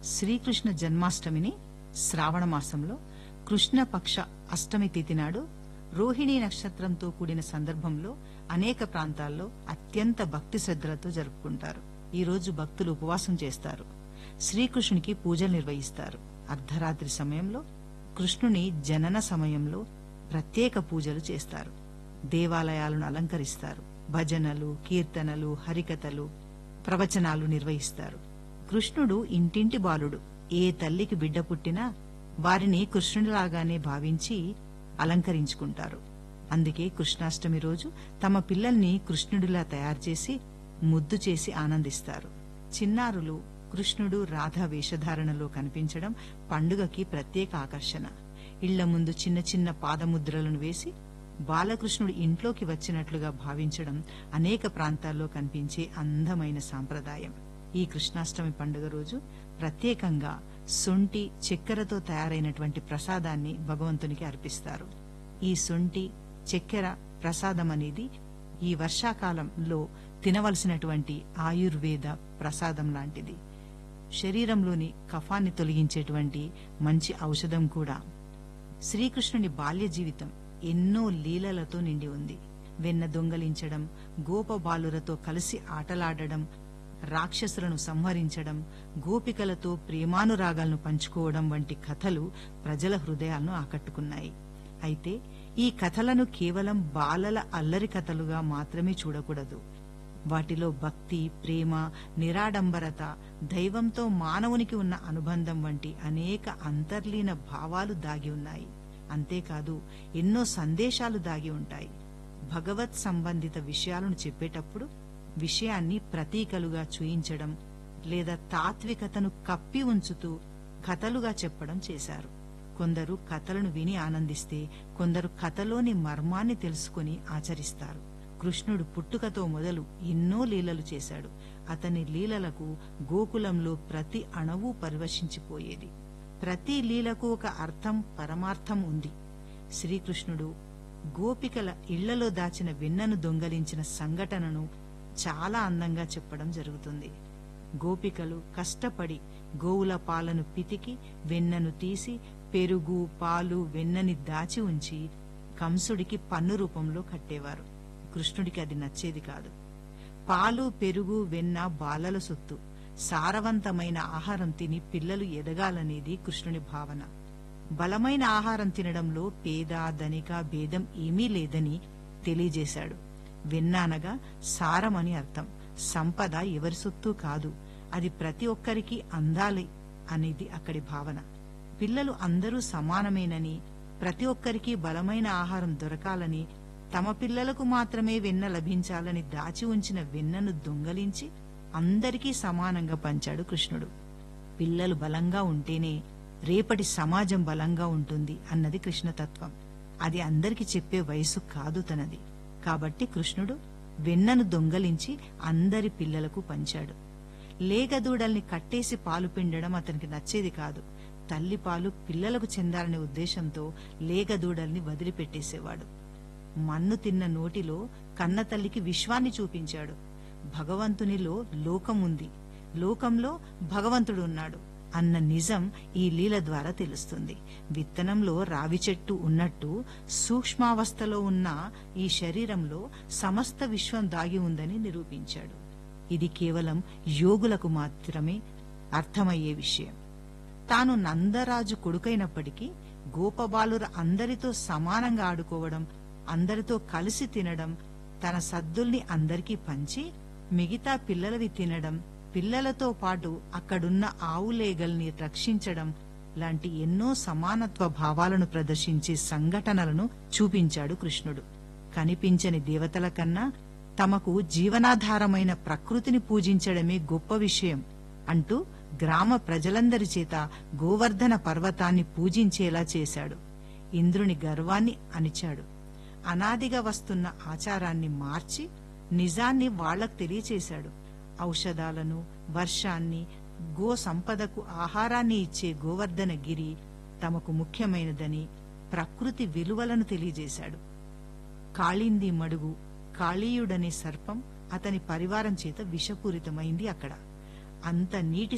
శ్రీకృష్ణ జన్మాష్టమిని శ్రావణ మాసంలో కృష్ణపక్ష అష్టమి తిథి నాడు రోహిణీ నక్షత్రంతో కూడిన సందర్భంలో అనేక ప్రాంతాల్లో అత్యంత భక్తి శ్రద్ధలతో జరుపుకుంటారు ఈ రోజు భక్తులు ఉపవాసం చేస్తారు శ్రీకృష్ణునికి పూజలు నిర్వహిస్తారు అర్ధరాత్రి సమయంలో కృష్ణుని జనన సమయంలో ప్రత్యేక పూజలు చేస్తారు దేవాలయాలను అలంకరిస్తారు భజనలు కీర్తనలు హరికథలు ప్రవచనాలు నిర్వహిస్తారు కృష్ణుడు ఇంటింటి బాలుడు ఏ తల్లికి బిడ్డ పుట్టినా వారిని కృష్ణుడిలాగానే భావించి అలంకరించుకుంటారు అందుకే కృష్ణాష్టమి రోజు తమ పిల్లల్ని కృష్ణుడిలా తయారు చేసి ముద్దు చేసి ఆనందిస్తారు చిన్నారులు కృష్ణుడు రాధ వేషధారణలో కనిపించడం పండుగకి ప్రత్యేక ఆకర్షణ ఇళ్ల ముందు చిన్న చిన్న పాదముద్రలను వేసి బాలకృష్ణుడు ఇంట్లోకి వచ్చినట్లుగా భావించడం అనేక ప్రాంతాల్లో కనిపించే అందమైన సాంప్రదాయం ఈ కృష్ణాష్టమి పండుగ రోజు ప్రత్యేకంగా సొంటి చక్కెరతో తయారైనటువంటి ప్రసాదాన్ని భగవంతునికి అర్పిస్తారు ఈ సొంటి చక్కెర ప్రసాదం అనేది ఈ వర్షాకాలంలో తినవలసినటువంటి ఆయుర్వేద ప్రసాదం లాంటిది శరీరంలోని కఫాన్ని తొలగించేటువంటి మంచి ఔషధం కూడా శ్రీకృష్ణుని బాల్య జీవితం ఎన్నో లీలలతో నిండి ఉంది వెన్న దొంగలించడం గోపబాలురతో కలిసి ఆటలాడడం రాక్షసులను సంహరించడం గోపికలతో ప్రేమానురాగాలను పంచుకోవడం వంటి కథలు ప్రజల హృదయాలను ఆకట్టుకున్నాయి అయితే ఈ కథలను కేవలం బాలల అల్లరి కథలుగా మాత్రమే చూడకూడదు వాటిలో భక్తి ప్రేమ నిరాడంబరత దైవంతో మానవునికి ఉన్న అనుబంధం వంటి అనేక అంతర్లీన భావాలు దాగి ఉన్నాయి అంతేకాదు ఎన్నో సందేశాలు దాగి ఉంటాయి భగవత్ సంబంధిత విషయాలను చెప్పేటప్పుడు విషయాన్ని ప్రతీకలుగా చూయించడం లేదా తాత్వికతను కప్పి ఉంచుతూ కథలుగా చెప్పడం చేశారు కొందరు కథలను విని ఆనందిస్తే కొందరు కథలోని మర్మాన్ని తెలుసుకుని ఆచరిస్తారు కృష్ణుడు పుట్టుకతో మొదలు ఎన్నో లీలలు చేశాడు అతని లీలలకు గోకులంలో ప్రతి అణువు పరివశించిపోయేది ప్రతి లీలకు ఒక అర్థం పరమార్థం ఉంది శ్రీకృష్ణుడు గోపికల ఇళ్లలో దాచిన వెన్నను దొంగలించిన సంఘటనను చాలా అందంగా చెప్పడం జరుగుతుంది గోపికలు కష్టపడి గోవుల పాలను పితికి వెన్నను తీసి పెరుగు పాలు వెన్నని దాచి ఉంచి కంసుడికి పన్ను రూపంలో కట్టేవారు కృష్ణుడికి అది నచ్చేది కాదు పాలు పెరుగు వెన్న బాలల సొత్తు సారవంతమైన ఆహారం తిని పిల్లలు ఎదగాలనేది కృష్ణుని భావన బలమైన ఆహారం తినడంలో పేద ధనిక భేదం ఏమీ లేదని తెలియజేశాడు వెన్న అనగా సారమని అర్థం సంపద ఎవరి సొత్తు కాదు అది ప్రతి ఒక్కరికి అందాలి అనేది అక్కడి భావన పిల్లలు అందరూ సమానమేనని ప్రతి ఒక్కరికి బలమైన ఆహారం దొరకాలని తమ పిల్లలకు మాత్రమే వెన్న లభించాలని దాచి ఉంచిన వెన్నను దొంగలించి అందరికీ సమానంగా పంచాడు కృష్ణుడు పిల్లలు బలంగా ఉంటేనే రేపటి సమాజం బలంగా ఉంటుంది అన్నది కృష్ణతత్వం అది అందరికి చెప్పే వయసు కాదు తనది కాబట్టి కృష్ణుడు వెన్నను దొంగలించి అందరి పిల్లలకు పంచాడు లేగదూడల్ని కట్టేసి పాలు పిండడం అతనికి నచ్చేది కాదు తల్లి పాలు పిల్లలకు చెందాలనే ఉద్దేశంతో లేగదూడల్ని వదిలిపెట్టేసేవాడు మన్ను తిన్న నోటిలో కన్న తల్లికి విశ్వాన్ని చూపించాడు భగవంతునిలో లోకం ఉంది లోకంలో భగవంతుడు ఉన్నాడు అన్న నిజం ఈ లీల ద్వారా తెలుస్తుంది విత్తనంలో రావి చెట్టు ఉన్నట్టు సూక్ష్మావస్థలో ఉన్న ఈ శరీరంలో సమస్త విశ్వం దాగి ఉందని నిరూపించాడు ఇది కేవలం యోగులకు మాత్రమే అర్థమయ్యే విషయం తాను నందరాజు కొడుకైనప్పటికీ గోపబాలుర అందరితో సమానంగా ఆడుకోవడం అందరితో కలిసి తినడం తన సద్దుల్ని అందరికీ పంచి మిగతా పిల్లలవి తినడం పిల్లలతో పాటు అక్కడున్న ఆవులేగల్ని రక్షించడం లాంటి ఎన్నో సమానత్వ భావాలను ప్రదర్శించే సంఘటనలను చూపించాడు కృష్ణుడు కనిపించని దేవతల కన్నా తమకు జీవనాధారమైన ప్రకృతిని పూజించడమే గొప్ప విషయం అంటూ గ్రామ ప్రజలందరి చేత గోవర్ధన పర్వతాన్ని పూజించేలా చేశాడు ఇంద్రుని గర్వాన్ని అణిచాడు అనాదిగా వస్తున్న ఆచారాన్ని మార్చి నిజాన్ని వాళ్లకు తెలియచేశాడు ఔషధాలను వర్షాన్ని గో సంపదకు ఆహారాన్ని ఇచ్చే గోవర్ధన గిరి తమకు ముఖ్యమైనదని ప్రకృతి విలువలను తెలియజేశాడు కాళింది మడుగు కాళీయుడనే సర్పం అతని పరివారం చేత విషపూరితమైంది అక్కడ అంత నీటి